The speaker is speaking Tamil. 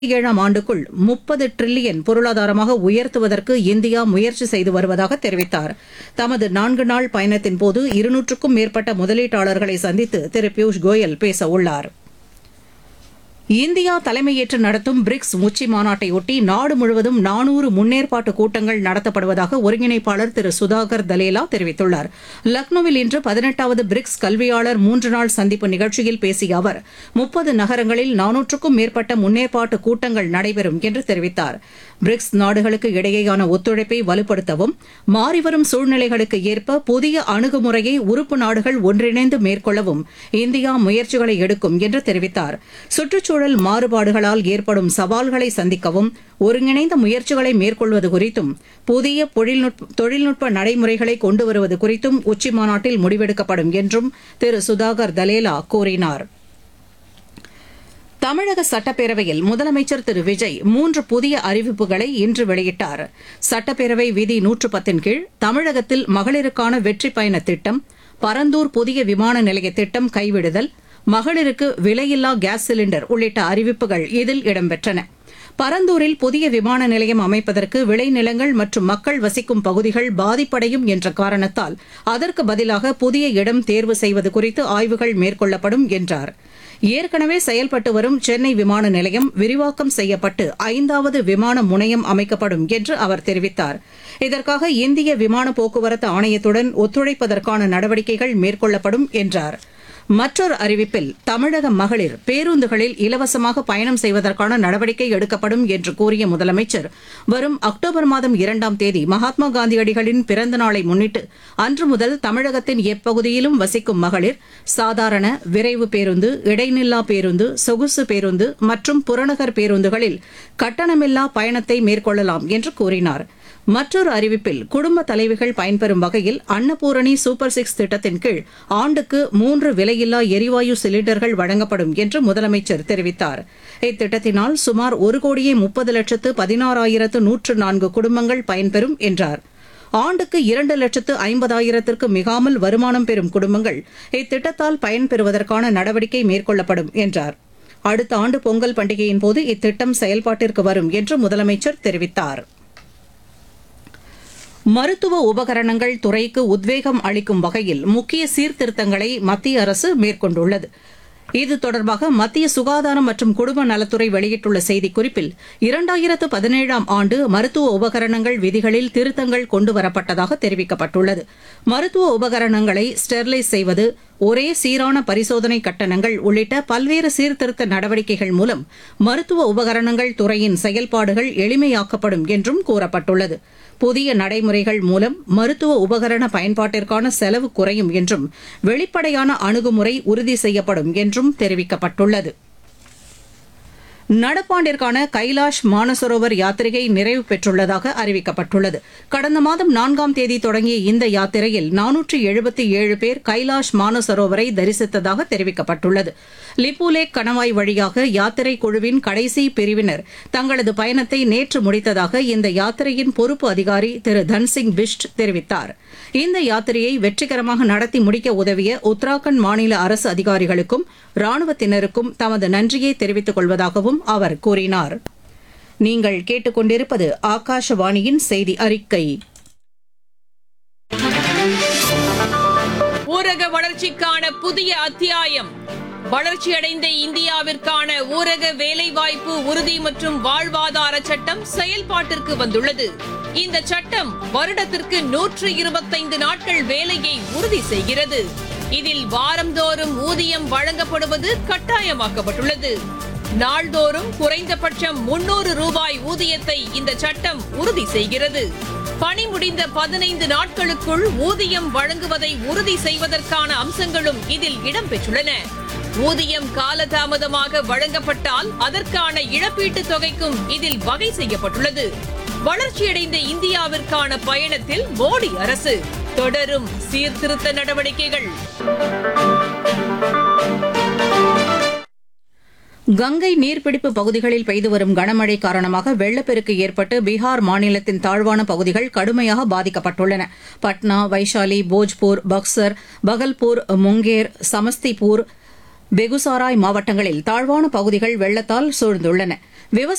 ஏழாம் ஆண்டுக்குள் முப்பது டிரில்லியன் பொருளாதாரமாக உயர்த்துவதற்கு இந்தியா முயற்சி செய்து வருவதாக தெரிவித்தார் தமது நான்கு நாள் பயணத்தின் போது இருநூற்றுக்கும் மேற்பட்ட முதலீட்டாளர்களை சந்தித்து திரு பியூஷ் கோயல் பேச உள்ளார் இந்தியா தலைமையேற்று நடத்தும் பிரிக்ஸ் உச்சி மாநாட்டையொட்டி நாடு முழுவதும் நானூறு முன்னேற்பாட்டு கூட்டங்கள் நடத்தப்படுவதாக ஒருங்கிணைப்பாளர் திரு சுதாகர் தலேலா தெரிவித்துள்ளார் லக்னோவில் இன்று பதினெட்டாவது பிரிக்ஸ் கல்வியாளர் மூன்று நாள் சந்திப்பு நிகழ்ச்சியில் பேசிய அவர் முப்பது நகரங்களில் நானூற்றுக்கும் மேற்பட்ட முன்னேற்பாட்டு கூட்டங்கள் நடைபெறும் என்று தெரிவித்தார் பிரிக்ஸ் நாடுகளுக்கு இடையேயான ஒத்துழைப்பை வலுப்படுத்தவும் மாறிவரும் சூழ்நிலைகளுக்கு ஏற்ப புதிய அணுகுமுறையை உறுப்பு நாடுகள் ஒன்றிணைந்து மேற்கொள்ளவும் இந்தியா முயற்சிகளை எடுக்கும் என்று தெரிவித்தார் சுற்றுச்சூழல் மாறுபாடுகளால் ஏற்படும் சவால்களை சந்திக்கவும் ஒருங்கிணைந்த முயற்சிகளை மேற்கொள்வது குறித்தும் புதிய தொழில்நுட்ப தொழில்நுட்ப நடைமுறைகளை கொண்டு வருவது குறித்தும் உச்சிமாநாட்டில் முடிவெடுக்கப்படும் என்றும் திரு சுதாகர் தலேலா கூறினார் தமிழக சட்டப்பேரவையில் முதலமைச்சர் திரு விஜய் மூன்று புதிய அறிவிப்புகளை இன்று வெளியிட்டார் சட்டப்பேரவை விதி நூற்று பத்தின் கீழ் தமிழகத்தில் மகளிருக்கான வெற்றி பயண திட்டம் பரந்தூர் புதிய விமான நிலைய திட்டம் கைவிடுதல் மகளிருக்கு விலையில்லா கேஸ் சிலிண்டர் உள்ளிட்ட அறிவிப்புகள் இதில் இடம்பெற்றன பரந்தூரில் புதிய விமான நிலையம் அமைப்பதற்கு விளைநிலங்கள் மற்றும் மக்கள் வசிக்கும் பகுதிகள் பாதிப்படையும் என்ற காரணத்தால் அதற்கு பதிலாக புதிய இடம் தேர்வு செய்வது குறித்து ஆய்வுகள் மேற்கொள்ளப்படும் என்றார் ஏற்கனவே செயல்பட்டு வரும் சென்னை விமான நிலையம் விரிவாக்கம் செய்யப்பட்டு ஐந்தாவது விமான முனையம் அமைக்கப்படும் என்று அவர் தெரிவித்தார் இதற்காக இந்திய விமான போக்குவரத்து ஆணையத்துடன் ஒத்துழைப்பதற்கான நடவடிக்கைகள் மேற்கொள்ளப்படும் என்றார் மற்றொரு அறிவிப்பில் தமிழக மகளிர் பேருந்துகளில் இலவசமாக பயணம் செய்வதற்கான நடவடிக்கை எடுக்கப்படும் என்று கூறிய முதலமைச்சர் வரும் அக்டோபர் மாதம் இரண்டாம் தேதி மகாத்மா காந்தியடிகளின் பிறந்த நாளை முன்னிட்டு அன்று முதல் தமிழகத்தின் எப்பகுதியிலும் வசிக்கும் மகளிர் சாதாரண விரைவு பேருந்து இடைநில்லா பேருந்து சொகுசு பேருந்து மற்றும் புறநகர் பேருந்துகளில் கட்டணமில்லா பயணத்தை மேற்கொள்ளலாம் என்று கூறினார் மற்றொரு அறிவிப்பில் குடும்ப தலைவிகள் பயன்பெறும் வகையில் அன்னபூரணி சூப்பர் சிக்ஸ் திட்டத்தின் கீழ் ஆண்டுக்கு மூன்று விலையில்லா எரிவாயு சிலிண்டர்கள் வழங்கப்படும் என்று முதலமைச்சர் தெரிவித்தார் இத்திட்டத்தினால் சுமார் ஒரு கோடியே முப்பது லட்சத்து பதினாறாயிரத்து நூற்று நான்கு குடும்பங்கள் பயன்பெறும் என்றார் ஆண்டுக்கு இரண்டு லட்சத்து ஐம்பதாயிரத்திற்கு மிகாமல் வருமானம் பெறும் குடும்பங்கள் இத்திட்டத்தால் பயன்பெறுவதற்கான நடவடிக்கை மேற்கொள்ளப்படும் என்றார் அடுத்த ஆண்டு பொங்கல் பண்டிகையின் போது இத்திட்டம் செயல்பாட்டிற்கு வரும் என்று முதலமைச்சர் தெரிவித்தார் மருத்துவ உபகரணங்கள் துறைக்கு உத்வேகம் அளிக்கும் வகையில் முக்கிய சீர்திருத்தங்களை மத்திய அரசு மேற்கொண்டுள்ளது இது தொடர்பாக மத்திய சுகாதாரம் மற்றும் குடும்ப நலத்துறை வெளியிட்டுள்ள செய்திக்குறிப்பில் இரண்டாயிரத்து பதினேழாம் ஆண்டு மருத்துவ உபகரணங்கள் விதிகளில் திருத்தங்கள் கொண்டுவரப்பட்டதாக தெரிவிக்கப்பட்டுள்ளது மருத்துவ உபகரணங்களை ஸ்டெர்லைஸ் செய்வது ஒரே சீரான பரிசோதனை கட்டணங்கள் உள்ளிட்ட பல்வேறு சீர்திருத்த நடவடிக்கைகள் மூலம் மருத்துவ உபகரணங்கள் துறையின் செயல்பாடுகள் எளிமையாக்கப்படும் என்றும் கூறப்பட்டுள்ளது புதிய நடைமுறைகள் மூலம் மருத்துவ உபகரண பயன்பாட்டிற்கான செலவு குறையும் என்றும் வெளிப்படையான அணுகுமுறை உறுதி செய்யப்படும் என்றும் தெரிவிக்கப்பட்டுள்ளது நடப்பாண்டிற்கான கைலாஷ் மானசரோவர் யாத்திரையை நிறைவு பெற்றுள்ளதாக அறிவிக்கப்பட்டுள்ளது கடந்த மாதம் நான்காம் தேதி தொடங்கிய இந்த யாத்திரையில் நானூற்று எழுபத்தி ஏழு பேர் கைலாஷ் மானசரோவரை தரிசித்ததாக தெரிவிக்கப்பட்டுள்ளது லிப்புலேக் கணவாய் வழியாக யாத்திரை குழுவின் கடைசி பிரிவினர் தங்களது பயணத்தை நேற்று முடித்ததாக இந்த யாத்திரையின் பொறுப்பு அதிகாரி திரு தன்சிங் பிஷ்ட் தெரிவித்தார் இந்த யாத்திரையை வெற்றிகரமாக நடத்தி முடிக்க உதவிய உத்தராகண்ட் மாநில அரசு அதிகாரிகளுக்கும் ராணுவத்தினருக்கும் தமது நன்றியை தெரிவித்துக் கொள்வதாகவும் அவர் கூறினார் நீங்கள் கேட்டுக்கொண்டிருப்பது ஆகாஷவாணியின் செய்தி அறிக்கை ஊரக வளர்ச்சிக்கான புதிய அத்தியாயம் வளர்ச்சியடைந்த இந்தியாவிற்கான ஊரக வேலைவாய்ப்பு உறுதி மற்றும் வாழ்வாதார சட்டம் செயல்பாட்டிற்கு வந்துள்ளது இந்த சட்டம் வருடத்திற்கு நூற்று இருபத்தைந்து நாட்கள் வேலையை உறுதி செய்கிறது இதில் வாரந்தோறும் ஊதியம் வழங்கப்படுவது கட்டாயமாக்கப்பட்டுள்ளது நாள்தோறும் குறைந்தபட்சம் முன்னூறு ரூபாய் ஊதியத்தை இந்த சட்டம் உறுதி செய்கிறது பணி முடிந்த பதினைந்து நாட்களுக்குள் ஊதியம் வழங்குவதை உறுதி செய்வதற்கான அம்சங்களும் இதில் இடம்பெற்றுள்ளன ஊதியம் காலதாமதமாக வழங்கப்பட்டால் அதற்கான இழப்பீட்டுத் தொகைக்கும் இதில் வகை செய்யப்பட்டுள்ளது வளர்ச்சியடைந்த இந்தியாவிற்கான பயணத்தில் மோடி அரசு தொடரும் சீர்திருத்த நடவடிக்கைகள் கங்கை நீர்பிடிப்பு பகுதிகளில் பெய்து வரும் கனமழை காரணமாக வெள்ளப்பெருக்கு ஏற்பட்டு பீகார் மாநிலத்தின் தாழ்வான பகுதிகள் கடுமையாக பாதிக்கப்பட்டுள்ளன பட்னா வைஷாலி போஜ்பூர் பக்சர் பகல்பூர் முங்கேர் சமஸ்திபூர் பெகுசாராய் மாவட்டங்களில் தாழ்வான பகுதிகள் வெள்ளத்தால் சூழ்ந்துள்ளன விவசாய